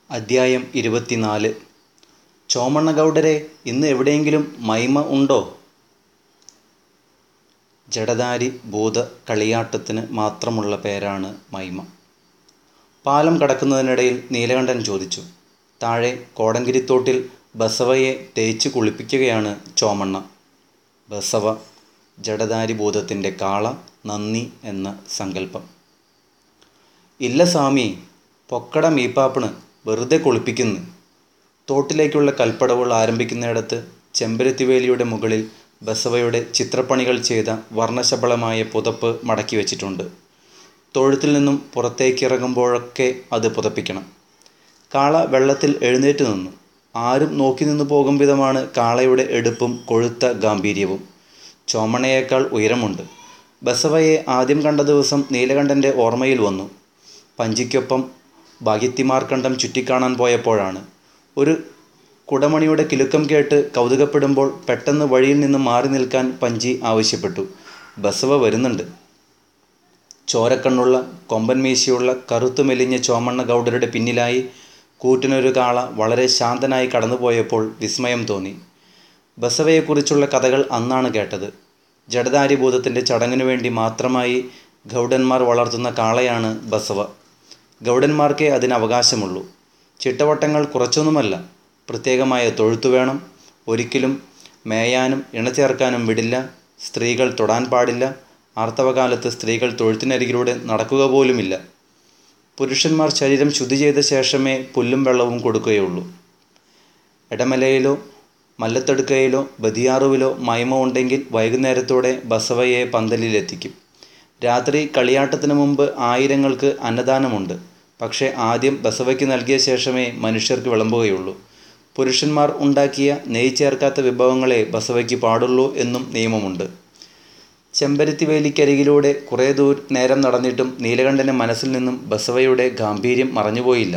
അദ്ധ്യായം ഇരുപത്തിനാല് ചോമണ്ണഗൗഡരെ ഇന്ന് എവിടെയെങ്കിലും മൈമ ഉണ്ടോ ജഡധാരി ഭൂത കളിയാട്ടത്തിന് മാത്രമുള്ള പേരാണ് മൈമ പാലം കടക്കുന്നതിനിടയിൽ നീലകണ്ഠൻ ചോദിച്ചു താഴെ കോടങ്കിരിത്തോട്ടിൽ ബസവയെ തേച്ച് കുളിപ്പിക്കുകയാണ് ചോമണ്ണ ബസവ ജഡധാരി ഭൂതത്തിൻ്റെ കാള നന്ദി എന്ന സങ്കല്പം ഇല്ല സ്വാമി പൊക്കട മീപ്പാപ്പിണ് വെറുതെ കുളിപ്പിക്കുന്നു തോട്ടിലേക്കുള്ള കൽപ്പടവുകൾ ആരംഭിക്കുന്നിടത്ത് ചെമ്പരത്തിവേലിയുടെ മുകളിൽ ബസവയുടെ ചിത്രപ്പണികൾ ചെയ്ത വർണ്ണശബളമായ പുതപ്പ് മടക്കി വച്ചിട്ടുണ്ട് തൊഴുത്തിൽ നിന്നും പുറത്തേക്കിറങ്ങുമ്പോഴൊക്കെ അത് പുതപ്പിക്കണം കാള വെള്ളത്തിൽ എഴുന്നേറ്റ് നിന്നു ആരും നോക്കി നിന്നു പോകും വിധമാണ് കാളയുടെ എടുപ്പും കൊഴുത്ത ഗാംഭീര്യവും ചോമണയേക്കാൾ ഉയരമുണ്ട് ബസവയെ ആദ്യം കണ്ട ദിവസം നീലകണ്ഠൻ്റെ ഓർമ്മയിൽ വന്നു പഞ്ചിക്കൊപ്പം ഭാഗ്യത്തിമാർക്കണ്ടം ചുറ്റിക്കാണാൻ പോയപ്പോഴാണ് ഒരു കുടമണിയുടെ കിലുക്കം കേട്ട് കൗതുകപ്പെടുമ്പോൾ പെട്ടെന്ന് വഴിയിൽ നിന്ന് മാറി നിൽക്കാൻ പഞ്ചി ആവശ്യപ്പെട്ടു ബസവ വരുന്നുണ്ട് ചോരക്കണ്ണുള്ള കൊമ്പൻ മീശയുള്ള കറുത്തു മെലിഞ്ഞ ചോമണ്ണ ഗൗഡരുടെ പിന്നിലായി കൂറ്റിനൊരു കാള വളരെ ശാന്തനായി കടന്നുപോയപ്പോൾ വിസ്മയം തോന്നി ബസവയെക്കുറിച്ചുള്ള കഥകൾ അന്നാണ് കേട്ടത് ജഡധാരി ഭൂതത്തിൻ്റെ ചടങ്ങിനു വേണ്ടി മാത്രമായി ഗൗഡന്മാർ വളർത്തുന്ന കാളയാണ് ബസവ ഗൗഡന്മാർക്കേ അതിന് അവകാശമുള്ളൂ ചിട്ടവട്ടങ്ങൾ കുറച്ചൊന്നുമല്ല പ്രത്യേകമായ തൊഴുത്തു വേണം ഒരിക്കലും മേയാനും ഇണചേർക്കാനും വിടില്ല സ്ത്രീകൾ തൊടാൻ പാടില്ല ആർത്തവകാലത്ത് സ്ത്രീകൾ തൊഴുത്തിനരികിലൂടെ നടക്കുക പോലുമില്ല പുരുഷന്മാർ ശരീരം ശുദ്ധി ചെയ്ത ശേഷമേ പുല്ലും വെള്ളവും കൊടുക്കുകയുള്ളൂ ഇടമലയിലോ മല്ലത്തടുക്കയിലോ ബദിയാറുവിലോ മൈമ ഉണ്ടെങ്കിൽ വൈകുന്നേരത്തോടെ ബസവയെ പന്തലിലെത്തിക്കും രാത്രി കളിയാട്ടത്തിന് മുമ്പ് ആയിരങ്ങൾക്ക് അന്നദാനമുണ്ട് പക്ഷേ ആദ്യം ബസവയ്ക്ക് നൽകിയ ശേഷമേ മനുഷ്യർക്ക് വിളമ്പുകയുള്ളൂ പുരുഷന്മാർ ഉണ്ടാക്കിയ നെയ് ചേർക്കാത്ത വിഭവങ്ങളെ ബസവയ്ക്ക് പാടുള്ളൂ എന്നും നിയമമുണ്ട് ചെമ്പരത്തി വേലിക്കരികിലൂടെ കുറേ ദൂര നേരം നടന്നിട്ടും നീലകണ്ഠൻ്റെ മനസ്സിൽ നിന്നും ബസവയുടെ ഗാംഭീര്യം മറഞ്ഞുപോയില്ല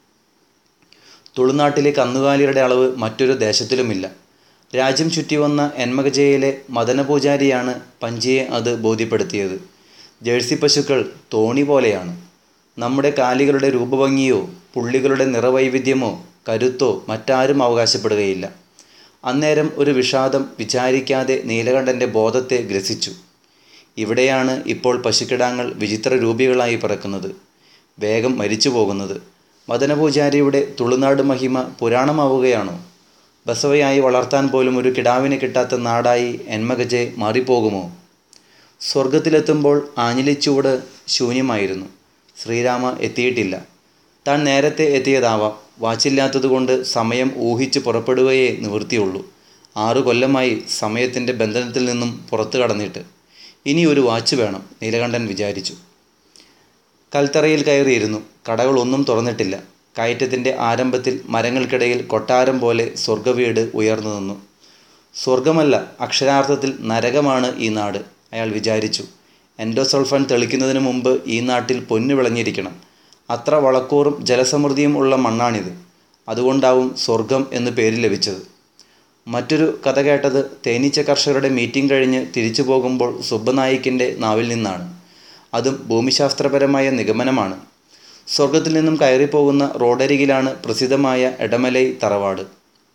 തുളുനാട്ടിലെ കന്നുകാലിയുടെ അളവ് മറ്റൊരു ദേശത്തിലുമില്ല രാജ്യം ചുറ്റി വന്ന എന്മകജയിലെ മദനപൂജാരിയാണ് പഞ്ചിയെ അത് ബോധ്യപ്പെടുത്തിയത് ജേഴ്സി പശുക്കൾ തോണി പോലെയാണ് നമ്മുടെ കാലികളുടെ രൂപഭംഗിയോ പുള്ളികളുടെ നിറവൈവിധ്യമോ കരുത്തോ മറ്റാരും അവകാശപ്പെടുകയില്ല അന്നേരം ഒരു വിഷാദം വിചാരിക്കാതെ നീലകണ്ഠൻ്റെ ബോധത്തെ ഗ്രസിച്ചു ഇവിടെയാണ് ഇപ്പോൾ പശുക്കിടാങ്ങൾ വിചിത്ര രൂപികളായി പിറക്കുന്നത് വേഗം മരിച്ചു പോകുന്നത് മദനപൂജാരിയുടെ തുളുനാട് മഹിമ പുരാണമാവുകയാണോ ബസവയായി വളർത്താൻ പോലും ഒരു കിടാവിനെ കിട്ടാത്ത നാടായി എന്മകജെ മാറിപ്പോകുമോ സ്വർഗത്തിലെത്തുമ്പോൾ ആഞ്ഞിലിച്ചൂട് ശൂന്യമായിരുന്നു ശ്രീരാമ എത്തിയിട്ടില്ല താൻ നേരത്തെ എത്തിയതാവാം വാച്ചില്ലാത്തതുകൊണ്ട് സമയം ഊഹിച്ച് പുറപ്പെടുകയേ നിവൃത്തിയുള്ളൂ ആറു കൊല്ലമായി സമയത്തിൻ്റെ ബന്ധനത്തിൽ നിന്നും പുറത്തു കടന്നിട്ട് ഇനി ഒരു വാച്ച് വേണം നീലകണ്ഠൻ വിചാരിച്ചു കൽത്തറയിൽ കയറിയിരുന്നു കടകളൊന്നും തുറന്നിട്ടില്ല കയറ്റത്തിൻ്റെ ആരംഭത്തിൽ മരങ്ങൾക്കിടയിൽ കൊട്ടാരം പോലെ സ്വർഗവീട് ഉയർന്നു നിന്നു സ്വർഗമല്ല അക്ഷരാർത്ഥത്തിൽ നരകമാണ് ഈ നാട് അയാൾ വിചാരിച്ചു എൻഡോസൾഫാൻ തെളിക്കുന്നതിന് മുമ്പ് ഈ നാട്ടിൽ പൊന്നു വിളഞ്ഞിരിക്കണം അത്ര വളക്കൂറും ജലസമൃദ്ധിയും ഉള്ള മണ്ണാണിത് അതുകൊണ്ടാവും സ്വർഗം എന്ന് പേര് ലഭിച്ചത് മറ്റൊരു കഥ കേട്ടത് തേനീച്ച കർഷകരുടെ മീറ്റിംഗ് കഴിഞ്ഞ് തിരിച്ചു പോകുമ്പോൾ സുബ്ബനായിക്കിൻ്റെ നാവിൽ നിന്നാണ് അതും ഭൂമിശാസ്ത്രപരമായ നിഗമനമാണ് സ്വർഗത്തിൽ നിന്നും കയറിപ്പോകുന്ന റോഡരികിലാണ് പ്രസിദ്ധമായ എടമലൈ തറവാട്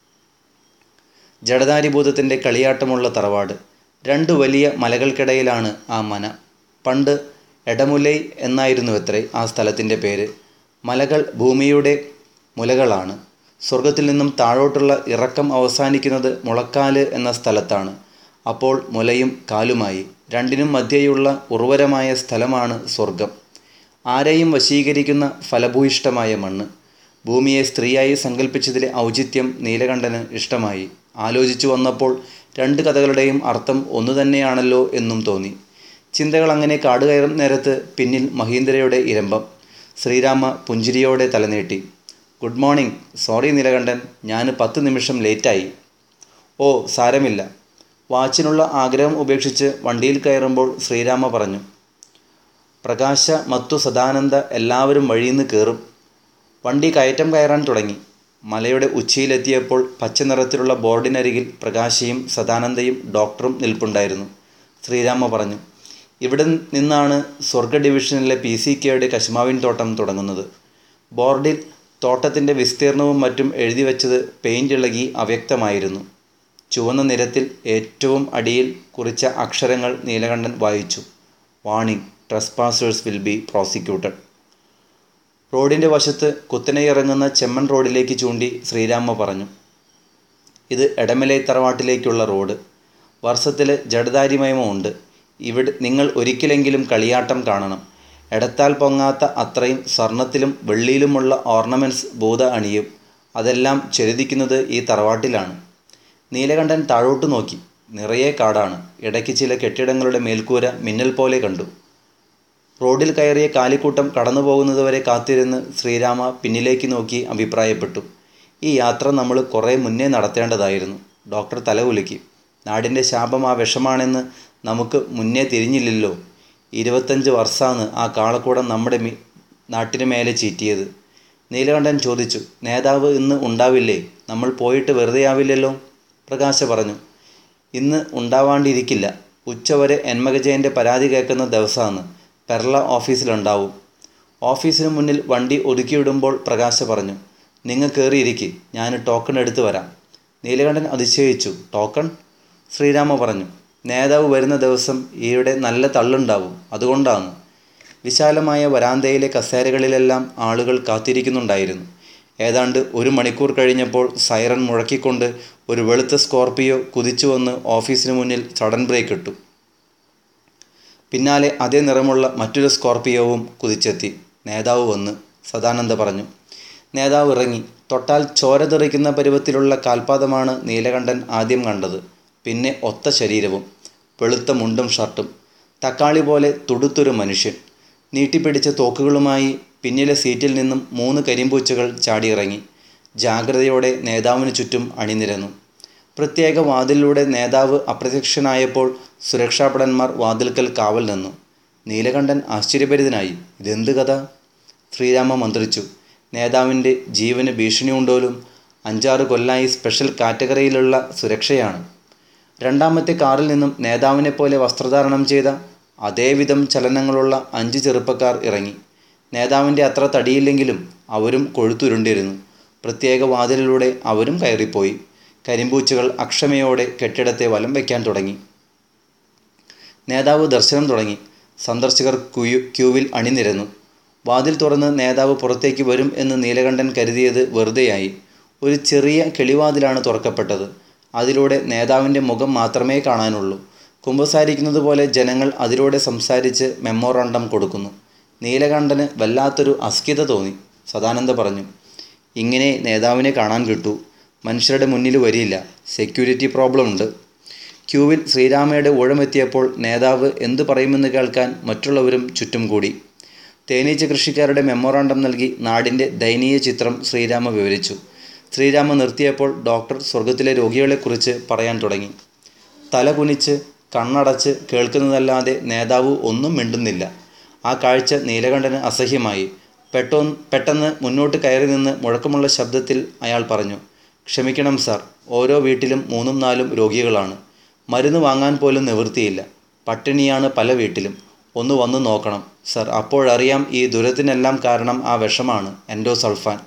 ജഡധാരിഭൂതത്തിൻ്റെ കളിയാട്ടമുള്ള തറവാട് രണ്ട് വലിയ മലകൾക്കിടയിലാണ് ആ മന പണ്ട് എടമുലൈ എന്നായിരുന്നു അത്രേ ആ സ്ഥലത്തിൻ്റെ പേര് മലകൾ ഭൂമിയുടെ മുലകളാണ് സ്വർഗത്തിൽ നിന്നും താഴോട്ടുള്ള ഇറക്കം അവസാനിക്കുന്നത് മുളക്കാല് എന്ന സ്ഥലത്താണ് അപ്പോൾ മുലയും കാലുമായി രണ്ടിനും മധ്യേയുള്ള ഉർവരമായ സ്ഥലമാണ് സ്വർഗം ആരെയും വശീകരിക്കുന്ന ഫലഭൂയിഷ്ടമായ മണ്ണ് ഭൂമിയെ സ്ത്രീയായി സങ്കല്പിച്ചതിലെ ഔചിത്യം നീലകണ്ഠന് ഇഷ്ടമായി ആലോചിച്ചു വന്നപ്പോൾ രണ്ട് കഥകളുടെയും അർത്ഥം ഒന്നു തന്നെയാണല്ലോ എന്നും തോന്നി ചിന്തകൾ അങ്ങനെ കാടുകയറും നേരത്ത് പിന്നിൽ മഹീന്ദ്രയുടെ ഇരമ്പം ശ്രീരാമ പുഞ്ചിരിയോടെ തലനീട്ടി ഗുഡ് മോർണിംഗ് സോറി നീലകണ്ഠൻ ഞാൻ പത്ത് നിമിഷം ലേറ്റായി ഓ സാരമില്ല വാച്ചിനുള്ള ആഗ്രഹം ഉപേക്ഷിച്ച് വണ്ടിയിൽ കയറുമ്പോൾ ശ്രീരാമ പറഞ്ഞു പ്രകാശ മത്തു സദാനന്ദ എല്ലാവരും വഴിയിൽ കയറും വണ്ടി കയറ്റം കയറാൻ തുടങ്ങി മലയുടെ ഉച്ചിയിലെത്തിയപ്പോൾ പച്ച നിറത്തിലുള്ള ബോർഡിനരികിൽ പ്രകാശയും സദാനന്ദയും ഡോക്ടറും നിൽപ്പുണ്ടായിരുന്നു ശ്രീരാമ പറഞ്ഞു ഇവിടെ നിന്നാണ് സ്വർഗ ഡിവിഷനിലെ പി സി കെയുടെ കശുമാവിൻ തോട്ടം തുടങ്ങുന്നത് ബോർഡിൽ തോട്ടത്തിൻ്റെ വിസ്തീർണവും മറ്റും എഴുതി വച്ചത് പെയിൻ്റ് ഇളകി അവ്യക്തമായിരുന്നു ചുവന്ന നിരത്തിൽ ഏറ്റവും അടിയിൽ കുറിച്ച അക്ഷരങ്ങൾ നീലകണ്ഠൻ വായിച്ചു warning trespassers will be prosecuted റോഡിൻ്റെ വശത്ത് കുത്തനെ ഇറങ്ങുന്ന ചെമ്മൺ റോഡിലേക്ക് ചൂണ്ടി ശ്രീരാമ പറഞ്ഞു ഇത് എടമലൈ തറവാട്ടിലേക്കുള്ള റോഡ് വർഷത്തിൽ ജഡധാരിമയമുണ്ട് ഇവിടെ നിങ്ങൾ ഒരിക്കലെങ്കിലും കളിയാട്ടം കാണണം എടത്താൽ പൊങ്ങാത്ത അത്രയും സ്വർണത്തിലും വെള്ളിയിലുമുള്ള ഓർണമെൻറ്റ്സ് ഭൂത അണിയും അതെല്ലാം ചെലുതിക്കുന്നത് ഈ തറവാട്ടിലാണ് നീലകണ്ഠൻ താഴോട്ട് നോക്കി നിറയെ കാടാണ് ഇടയ്ക്ക് ചില കെട്ടിടങ്ങളുടെ മേൽക്കൂര മിന്നൽ പോലെ കണ്ടു റോഡിൽ കയറിയ കാലിക്കൂട്ടം കടന്നു പോകുന്നതുവരെ കാത്തിരുന്ന് ശ്രീരാമ പിന്നിലേക്ക് നോക്കി അഭിപ്രായപ്പെട്ടു ഈ യാത്ര നമ്മൾ കുറേ മുന്നേ നടത്തേണ്ടതായിരുന്നു ഡോക്ടർ തലകുലുക്കി നാടിൻ്റെ ശാപം ആ വിഷമാണെന്ന് നമുക്ക് മുന്നേ തിരിഞ്ഞില്ലല്ലോ ഇരുപത്തഞ്ച് വർഷമാണ് ആ കാളക്കൂടം നമ്മുടെ മി നാട്ടിന് മേലെ ചീറ്റിയത് നീലകണ്ഠൻ ചോദിച്ചു നേതാവ് ഇന്ന് ഉണ്ടാവില്ലേ നമ്മൾ പോയിട്ട് വെറുതെ ആവില്ലല്ലോ പ്രകാശ പറഞ്ഞു ഇന്ന് ഉണ്ടാവാണ്ടിരിക്കില്ല ഉച്ചവരെ എന്മകജയൻ്റെ പരാതി കേൾക്കുന്ന ദിവസമാണ് പെർള ഓഫീസിലുണ്ടാവും ഓഫീസിന് മുന്നിൽ വണ്ടി ഒതുക്കിയിടുമ്പോൾ പ്രകാശ പറഞ്ഞു നിങ്ങൾ കയറിയിരിക്കെ ഞാൻ ടോക്കൺ എടുത്തു വരാം നീലകണ്ഠൻ അതിശയിച്ചു ടോക്കൺ ശ്രീരാമ പറഞ്ഞു നേതാവ് വരുന്ന ദിവസം ഈയുടെ നല്ല തള്ളുണ്ടാവും അതുകൊണ്ടാണ് വിശാലമായ വരാന്തയിലെ കസേരകളിലെല്ലാം ആളുകൾ കാത്തിരിക്കുന്നുണ്ടായിരുന്നു ഏതാണ്ട് ഒരു മണിക്കൂർ കഴിഞ്ഞപ്പോൾ സൈറൺ മുഴക്കിക്കൊണ്ട് ഒരു വെളുത്ത സ്കോർപിയോ കുതിച്ചു വന്ന് ഓഫീസിന് മുന്നിൽ സഡൻ ബ്രേക്ക് ഇട്ടു പിന്നാലെ അതേ നിറമുള്ള മറ്റൊരു സ്കോർപിയോവും കുതിച്ചെത്തി നേതാവ് വന്ന് സദാനന്ദ പറഞ്ഞു നേതാവ് ഇറങ്ങി തൊട്ടാൽ ചോര തെറിക്കുന്ന പരുവത്തിലുള്ള കാൽപാദമാണ് നീലകണ്ഠൻ ആദ്യം കണ്ടത് പിന്നെ ഒത്ത ശരീരവും വെളുത്ത മുണ്ടും ഷർട്ടും തക്കാളി പോലെ തുടുത്തൊരു മനുഷ്യൻ നീട്ടിപ്പിടിച്ച തോക്കുകളുമായി പിന്നിലെ സീറ്റിൽ നിന്നും മൂന്ന് കരിമ്പൂച്ചകൾ ചാടിയിറങ്ങി ജാഗ്രതയോടെ നേതാവിന് ചുറ്റും അണിനിരന്നു പ്രത്യേക വാതിലിലൂടെ നേതാവ് അപ്രത്യക്ഷനായപ്പോൾ സുരക്ഷാഭടന്മാർ വാതിൽക്കൽ കാവൽ നിന്നു നീലകണ്ഠൻ ആശ്ചര്യഭരിതനായി ഇതെന്ത് കഥ ശ്രീരാമ മന്ത്രിച്ചു നേതാവിൻ്റെ ജീവന് ഭീഷണിയുണ്ടോലും അഞ്ചാറ് കൊല്ലായി സ്പെഷ്യൽ കാറ്റഗറിയിലുള്ള സുരക്ഷയാണ് രണ്ടാമത്തെ കാറിൽ നിന്നും നേതാവിനെ പോലെ വസ്ത്രധാരണം ചെയ്ത അതേവിധം ചലനങ്ങളുള്ള അഞ്ച് ചെറുപ്പക്കാർ ഇറങ്ങി നേതാവിൻ്റെ അത്ര തടിയില്ലെങ്കിലും അവരും കൊഴുത്തുരുണ്ടിരുന്നു പ്രത്യേക വാതിലിലൂടെ അവരും കയറിപ്പോയി കരിമ്പൂച്ചകൾ അക്ഷമയോടെ കെട്ടിടത്തെ വലം വയ്ക്കാൻ തുടങ്ങി നേതാവ് ദർശനം തുടങ്ങി സന്ദർശകർ ക്യൂ ക്യൂവിൽ അണിനിരന്നു വാതിൽ തുറന്ന് നേതാവ് പുറത്തേക്ക് വരും എന്ന് നീലകണ്ഠൻ കരുതിയത് വെറുതെയായി ഒരു ചെറിയ കിളിവാതിലാണ് തുറക്കപ്പെട്ടത് അതിലൂടെ നേതാവിൻ്റെ മുഖം മാത്രമേ കാണാനുള്ളൂ കുമ്പസാരിക്കുന്നത് പോലെ ജനങ്ങൾ അതിലൂടെ സംസാരിച്ച് മെമ്മോറാണ്ടം കൊടുക്കുന്നു നീലകണ്ഠന് വല്ലാത്തൊരു അസ്കിത തോന്നി സദാനന്ദ പറഞ്ഞു ഇങ്ങനെ നേതാവിനെ കാണാൻ കിട്ടൂ മനുഷ്യരുടെ മുന്നിൽ വരില്ല സെക്യൂരിറ്റി പ്രോബ്ലം ഉണ്ട് ക്യൂവിൽ ശ്രീരാമയുടെ ഊഴമെത്തിയപ്പോൾ നേതാവ് എന്തു പറയുമെന്ന് കേൾക്കാൻ മറ്റുള്ളവരും ചുറ്റും കൂടി തേനീച്ച കൃഷിക്കാരുടെ മെമ്മോറാണ്ടം നൽകി നാടിൻ്റെ ദയനീയ ചിത്രം ശ്രീരാമ വിവരിച്ചു ശ്രീരാമ നിർത്തിയപ്പോൾ ഡോക്ടർ സ്വർഗത്തിലെ രോഗികളെക്കുറിച്ച് പറയാൻ തുടങ്ങി തല കുനിച്ച് കണ്ണടച്ച് കേൾക്കുന്നതല്ലാതെ നേതാവ് ഒന്നും മിണ്ടുന്നില്ല ആ കാഴ്ച നീലകണ്ഠന് അസഹ്യമായി പെട്ടോ പെട്ടെന്ന് മുന്നോട്ട് കയറി നിന്ന് മുഴക്കമുള്ള ശബ്ദത്തിൽ അയാൾ പറഞ്ഞു ക്ഷമിക്കണം സാർ ഓരോ വീട്ടിലും മൂന്നും നാലും രോഗികളാണ് മരുന്ന് വാങ്ങാൻ പോലും നിവൃത്തിയില്ല പട്ടിണിയാണ് പല വീട്ടിലും ഒന്ന് വന്നു നോക്കണം സർ അപ്പോഴറിയാം ഈ ദുരത്തിനെല്ലാം കാരണം ആ വിഷമാണ് എൻഡോസൾഫാൻ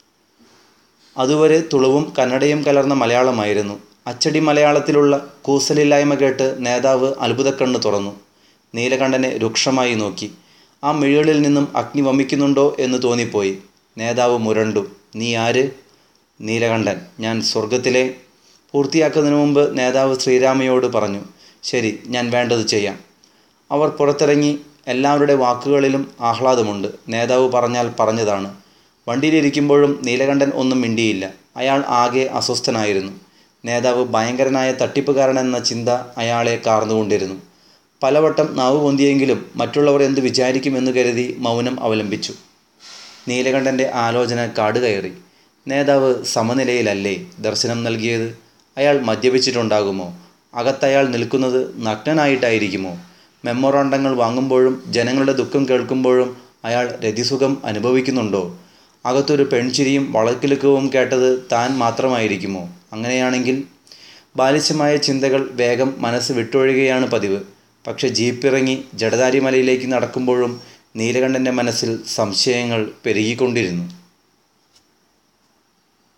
അതുവരെ തുളുവും കന്നഡയും കലർന്ന മലയാളമായിരുന്നു അച്ചടി മലയാളത്തിലുള്ള കൂസലില്ലായ്മ കേട്ട് നേതാവ് അത്ഭുതക്കണ്ണ് തുറന്നു നീലകണ്ഠനെ രൂക്ഷമായി നോക്കി ആ മിഴികളിൽ നിന്നും അഗ്നി വമിക്കുന്നുണ്ടോ എന്ന് തോന്നിപ്പോയി നേതാവ് മുരണ്ടു നീ ആര് നീലകണ്ഠൻ ഞാൻ സ്വർഗത്തിലെ പൂർത്തിയാക്കുന്നതിന് മുമ്പ് നേതാവ് ശ്രീരാമയോട് പറഞ്ഞു ശരി ഞാൻ വേണ്ടത് ചെയ്യാം അവർ പുറത്തിറങ്ങി എല്ലാവരുടെ വാക്കുകളിലും ആഹ്ലാദമുണ്ട് നേതാവ് പറഞ്ഞാൽ പറഞ്ഞതാണ് വണ്ടിയിലിരിക്കുമ്പോഴും നീലകണ്ഠൻ ഒന്നും മിണ്ടിയില്ല അയാൾ ആകെ അസ്വസ്ഥനായിരുന്നു നേതാവ് ഭയങ്കരനായ തട്ടിപ്പുകാരനെന്ന ചിന്ത അയാളെ കാർന്നുകൊണ്ടിരുന്നു പലവട്ടം നാവ് പൊന്തിയെങ്കിലും മറ്റുള്ളവർ എന്ത് വിചാരിക്കുമെന്ന് കരുതി മൗനം അവലംബിച്ചു നീലകണ്ഠൻ്റെ ആലോചന കാടുകയറി നേതാവ് സമനിലയിലല്ലേ ദർശനം നൽകിയത് അയാൾ മദ്യപിച്ചിട്ടുണ്ടാകുമോ അകത്തയാൾ നിൽക്കുന്നത് നഗ്നനായിട്ടായിരിക്കുമോ മെമ്മോറാണ്ടങ്ങൾ വാങ്ങുമ്പോഴും ജനങ്ങളുടെ ദുഃഖം കേൾക്കുമ്പോഴും അയാൾ രതിസുഖം അനുഭവിക്കുന്നുണ്ടോ അകത്തൊരു പെൺചിരിയും വളക്കിലുക്കവും കേട്ടത് താൻ മാത്രമായിരിക്കുമോ അങ്ങനെയാണെങ്കിൽ ബാലിശമായ ചിന്തകൾ വേഗം മനസ്സ് വിട്ടൊഴുകയാണ് പതിവ് പക്ഷെ ജീപ്പിറങ്ങി ജഡധാരി മലയിലേക്ക് നടക്കുമ്പോഴും നീലകണ്ഠൻ്റെ മനസ്സിൽ സംശയങ്ങൾ പെരുകിക്കൊണ്ടിരുന്നു